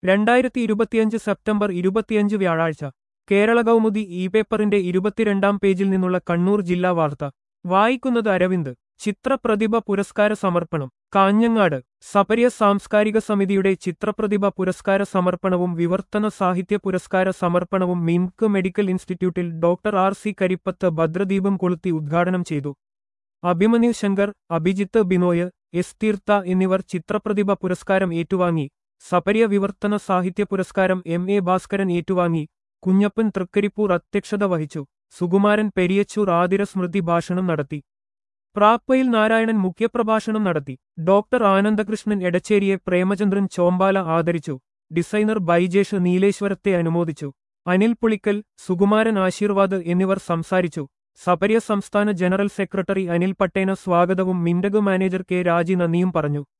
രണ്ടായിരത്തി ഇരുപത്തിയഞ്ച് സെപ്റ്റംബർ ഇരുപത്തിയഞ്ച് വ്യാഴാഴ്ച കേരള കൗമുദി ഇ പേപ്പറിന്റെ ഇരുപത്തിരണ്ടാം പേജിൽ നിന്നുള്ള കണ്ണൂർ ജില്ലാ വാർത്ത വായിക്കുന്നത് അരവിന്ദ് ചിത്രപ്രതിഭ പുരസ്കാര സമർപ്പണം കാഞ്ഞങ്ങാട് സപര്യ സാംസ്കാരിക സമിതിയുടെ ചിത്രപ്രതിഭ പുരസ്കാര സമർപ്പണവും വിവർത്തന സാഹിത്യ പുരസ്കാര സമർപ്പണവും മിംക് മെഡിക്കൽ ഇൻസ്റ്റിറ്റ്യൂട്ടിൽ ഡോക്ടർ ആർ സി കരിപ്പത്ത് ഭദ്രദീപം കൊളുത്തി ഉദ്ഘാടനം ചെയ്തു അഭിമന്യു ശങ്കർ അഭിജിത്ത് ബിനോയ് എസ് തീർത്ത എന്നിവർ ചിത്രപ്രതിഭ പുരസ്കാരം ഏറ്റുവാങ്ങി സപര്യ വിവർത്തന സാഹിത്യ പുരസ്കാരം എം എ ഭാസ്കരൻ ഏറ്റുവാങ്ങി കുഞ്ഞപ്പൻ തൃക്കരിപ്പൂർ അധ്യക്ഷത വഹിച്ചു സുകുമാരൻ പെരിയച്ചൂർ ആതിര സ്മൃതി ഭാഷണം നടത്തി പ്രാപ്പയിൽ നാരായണൻ മുഖ്യപ്രഭാഷണം നടത്തി ഡോക്ടർ ആനന്ദകൃഷ്ണൻ എടച്ചേരിയെ പ്രേമചന്ദ്രൻ ചോമ്പാല ആദരിച്ചു ഡിസൈനർ ബൈജേഷ് നീലേശ്വരത്തെ അനുമോദിച്ചു അനിൽ പുളിക്കൽ സുകുമാരൻ ആശീർവാദ് എന്നിവർ സംസാരിച്ചു സപര്യ സംസ്ഥാന ജനറൽ സെക്രട്ടറി അനിൽ പട്ടേന സ്വാഗതവും മിൻഡഗ് മാനേജർ കെ രാജി നന്ദിയും പറഞ്ഞു